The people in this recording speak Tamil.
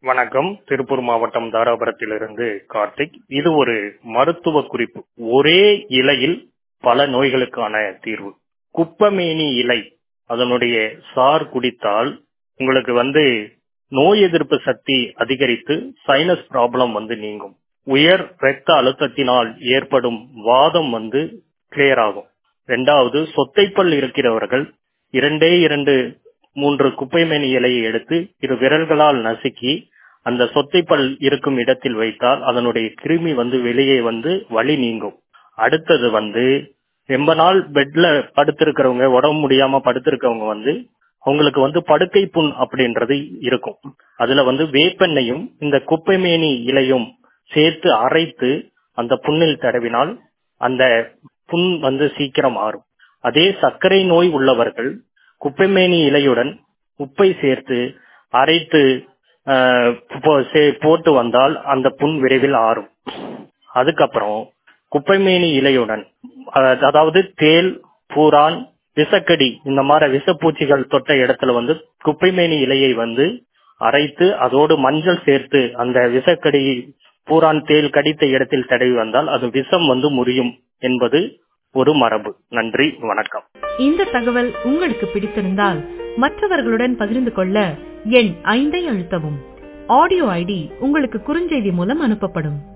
வணக்கம் திருப்பூர் மாவட்டம் தாராபுரத்திலிருந்து கார்த்திக் இது ஒரு மருத்துவ குறிப்பு ஒரே இலையில் பல நோய்களுக்கான தீர்வு குப்பமேனி இலை அதனுடைய சார் குடித்தால் உங்களுக்கு வந்து நோய் எதிர்ப்பு சக்தி அதிகரித்து சைனஸ் ப்ராப்ளம் வந்து நீங்கும் உயர் இரத்த அழுத்தத்தினால் ஏற்படும் வாதம் வந்து கிளியர் ஆகும் ரெண்டாவது சொத்தைப்பல் இருக்கிறவர்கள் இரண்டே இரண்டு மூன்று குப்பைமேனி இலையை எடுத்து இரு விரல்களால் நசுக்கி அந்த சொத்தைப்பல் இருக்கும் இடத்தில் வைத்தால் அதனுடைய கிருமி வந்து வெளியே வந்து வலி நீங்கும் அடுத்தது வந்து ரொம்ப நாள் பெட்ல படுத்திருக்கிறவங்க உடம்பு முடியாம படுத்திருக்கவங்க வந்து அவங்களுக்கு வந்து படுக்கை புண் அப்படின்றது இருக்கும் அதுல வந்து வேப்பெண்ணையும் இந்த குப்பைமேனி இலையும் சேர்த்து அரைத்து அந்த புண்ணில் தடவினால் அந்த புண் வந்து சீக்கிரம் ஆறும் அதே சர்க்கரை நோய் உள்ளவர்கள் குப்பைமேனி இலையுடன் உப்பை சேர்த்து அரைத்து போட்டு வந்தால் அந்த புண் விரைவில் ஆறும் அதுக்கப்புறம் குப்பைமேனி இலையுடன் அதாவது தேல் பூரான் விசக்கடி இந்த மாதிரி விஷப்பூச்சிகள் தொட்ட இடத்துல வந்து குப்பைமேனி இலையை வந்து அரைத்து அதோடு மஞ்சள் சேர்த்து அந்த விசக்கடி பூரான் தேல் கடித்த இடத்தில் தடவி வந்தால் அது விஷம் வந்து முறியும் என்பது ஒரு மரபு நன்றி வணக்கம் இந்த தகவல் உங்களுக்கு பிடித்திருந்தால் மற்றவர்களுடன் பகிர்ந்து கொள்ள எண் ஐந்தை அழுத்தவும் ஆடியோ ஐடி உங்களுக்கு குறுஞ்செய்தி மூலம் அனுப்பப்படும்